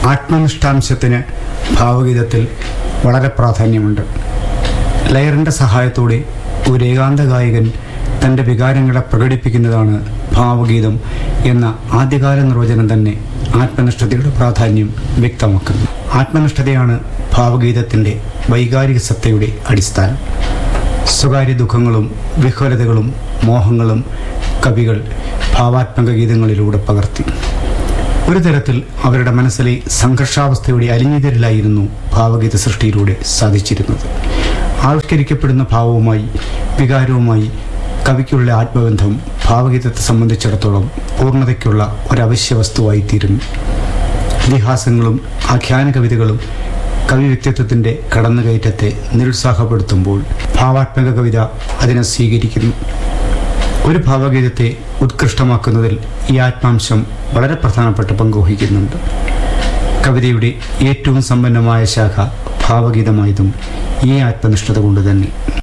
ആത്മനിഷ്ഠാംശത്തിന് ഭാവഗീതത്തിൽ വളരെ പ്രാധാന്യമുണ്ട് ലയറിൻ്റെ സഹായത്തോടെ ഒരു ഏകാന്ത ഗായകൻ തൻ്റെ വികാരങ്ങളെ പ്രകടിപ്പിക്കുന്നതാണ് ഭാവഗീതം എന്ന ആദ്യകാല നിർവചനം തന്നെ ആത്മനിഷ്ഠതയുടെ പ്രാധാന്യം വ്യക്തമാക്കുന്നു ആത്മനിഷ്ഠതയാണ് ഭാവഗീതത്തിൻ്റെ വൈകാരിക സത്തയുടെ അടിസ്ഥാനം സ്വകാര്യ ദുഃഖങ്ങളും വിഹ്വലതകളും മോഹങ്ങളും കവികൾ ഭാവാത്മക ഗീതങ്ങളിലൂടെ പകർത്തി ഒരു തരത്തിൽ അവരുടെ മനസ്സിലെ സംഘർഷാവസ്ഥയുടെ അലിഞ്ഞിതരിലായിരുന്നു ഭാവഗീത സൃഷ്ടിയിലൂടെ സാധിച്ചിരുന്നത് ആവിഷ്കരിക്കപ്പെടുന്ന ഭാവവുമായി വികാരവുമായി കവിക്കുള്ള ആത്മബന്ധം ഭാവഗീതത്തെ സംബന്ധിച്ചിടത്തോളം പൂർണ്ണതയ്ക്കുള്ള ഒരവശ്യ വസ്തുവായിത്തീരുന്നു ഇതിഹാസങ്ങളും ആഖ്യാന കവിതകളും കവി വ്യക്തിത്വത്തിൻ്റെ കടന്നുകയറ്റത്തെ നിരുത്സാഹപ്പെടുത്തുമ്പോൾ ഭാവാത്മക കവിത അതിനെ സ്വീകരിക്കുന്നു ഒരു ഭാവഗീതത്തെ ഉത്കൃഷ്ടമാക്കുന്നതിൽ ഈ ആത്മാംശം വളരെ പ്രധാനപ്പെട്ട പങ്ക് വഹിക്കുന്നുണ്ട് കവിതയുടെ ഏറ്റവും സമ്പന്നമായ ശാഖ ഭാവഗീതമായതും ഈ ആത്മനിഷ്ഠത കൊണ്ട് തന്നെ